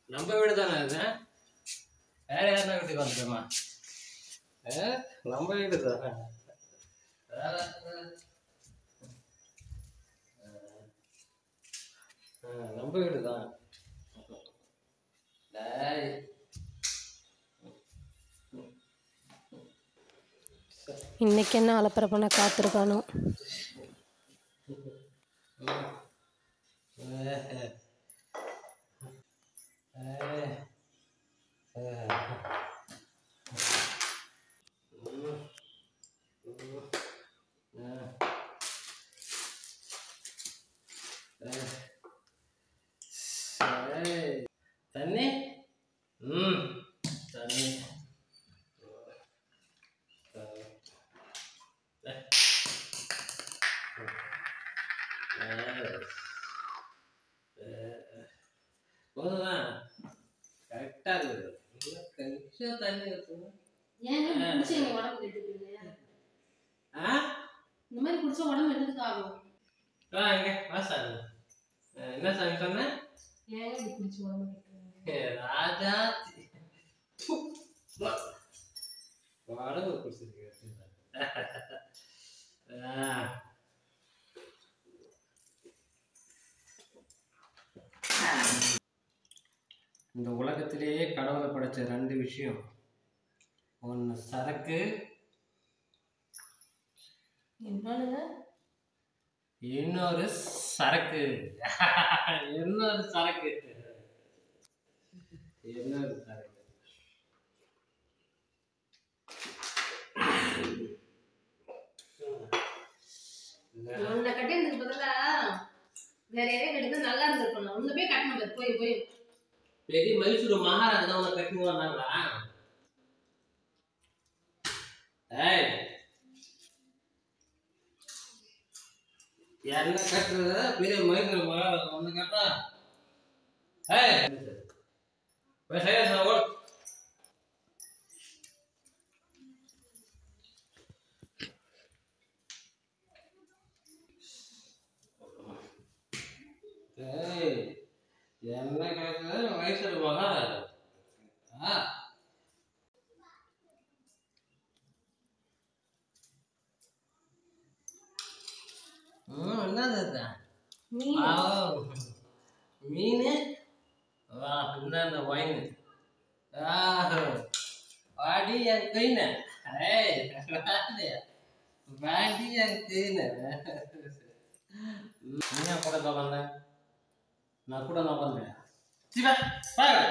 நம்ம வீடு தானே இது வேற யாருன்னா வீட்டுக்கு வந்துட்டோமா ஏ நம்ம வீடு தானே வேற ஆ, நம்ம வீடு தான் டேய் இன்னைக்கு என்ன அலப்பறை பண்ண காத்திருக்கானோ தண்ணி ம் தண்ணி போதுதான் கரெக்டாக இருக்குது இன்னும் கொஞ்சம் தண்ணி ஊற்றுங்க ஏங்க இப்படி குடிச்சு எங்க உடம்பு கெட்டுக்குங்க ஆ இந்த மாதிரி குடிச்சா உடம்பு என்னதுக்கு ஆகும் வா இங்க வா சாமி அஹ் என்ன சாமி சொன்ன ஏங்க இப்படி குடிச்சு உடம்பு கெட்டுக்குங்க ஏ, ராஜாத்தி உடம்பு குடிச்சிருக்கு இந்த உலகத்திலேயே கடவுளை படைச்ச ரெண்டு விஷயம் ஒன்று சரக்கு என்னனுங்க இன்னொரு சரக்கு இன்னொரு சரக்கு இன்னொரு சரக்கு உன்னை கட்டினதுக்கு பதிலா வேற யாரையும் கட்டினா நல்லா இருந்திருக்கணும் உன்னை போய் கட்டணும் பாரு, போய் போய் பெரிய மைசூர் மகாராஜா உன்னை கட்டி வந்தாங்களா ஏய் என்ன கட்டுறது பெரிய மைசூர் மகாராஜா வந்து கட்டா ஏய் போய் சரியா சொன்ன ஓடு ஏய் என்ன கட்டுறது மைசூர் மகாராஜா ஆ ம் என்னது இது? மீன் ஆ, மீன் வா இந்த ஒயின் வாடி என் கைன ஏய் வாடி வாடி என் கைன நீ கூட தான் வந்த நான் கூட தான் வந்தேன் சிவா பாரு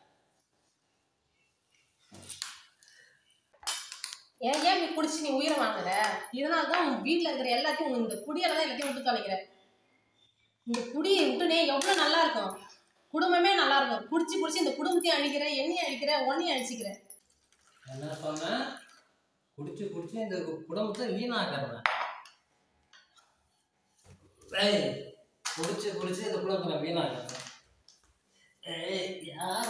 ஏன் ஏன் இப்படி குடிச்சு நீ உயிரை வாங்குற இதனால தான் உன் வீட்டில் இருக்கிற எல்லாத்தையும் உன் இந்த குடியால தான் எல்லாத்தையும் விட்டு தொலைக்கிற இந்த குடியை விட்டுனே எவ்வளோ நல்லா இருக்கும் குடும்பமே நல்லா இருக்கும் குடிச்சு குடிச்சு இந்த குடும்பத்தையும் அழிக்கிற என்னையும் அழிக்கிற உன்னையும் அழிச்சிக்கிற என்ன சொன்ன குடிச்சு குடிச்சு இந்த குடும்பத்தை வீணாக்குறேன் ஏய் குடிச்சு குடிச்சு இந்த குடும்பத்தை வீணாக்குறேன் ஏய் யார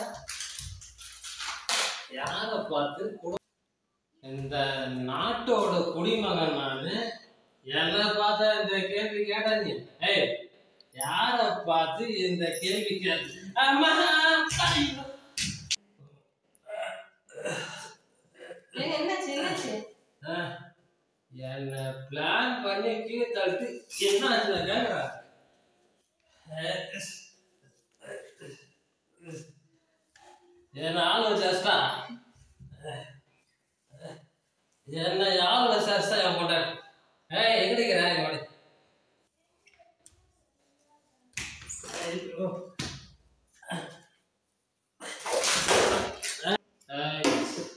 யார பார்த்து குடும் இந்த நாட்டோட குடிமகன் நான் என்ன பார்த்தா இந்த கேள்வி கேட்டா நீ ஏய் யார பார்த்து இந்த கேள்வி கேட்டு அம்மா ஐயோ. ஏங்க என்னாச்சு என்னாச்சு ஆ, என்ன பிளான் பண்ணி கீழே தள்ளிட்டு என்ன ஆச்சுல கேக்குறா என்ன ஆள் வச்சாஸ்டா என்ன ஆள் வச்சாஸ்டா என் போட்டேன் ஏய் எங்கடிக்கிறேன் என் மாடி ஐயோ ஏய்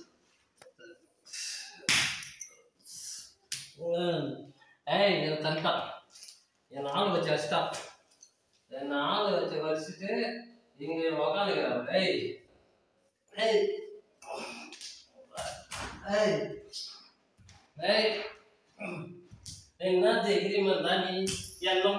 ம். ஏய் என் தண்டா என் ஆள் வச்சு வச்சிட்டா என் ஆள் வச்சு வச்சுட்டு இங்க உக்காந்துக்கிறான் ஏய் ஏய் ஏய் ஏய் என்ன எக்ரிமெண்ட் தான் நீ என்ன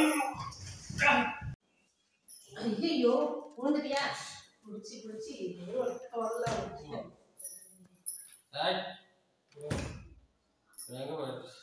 ஐயோ உழுந்துட்டியா குடிச்சு குடிச்சு ஒரு தொல்லை வந்துச்சு. ஏய். எங்க போயிட்டு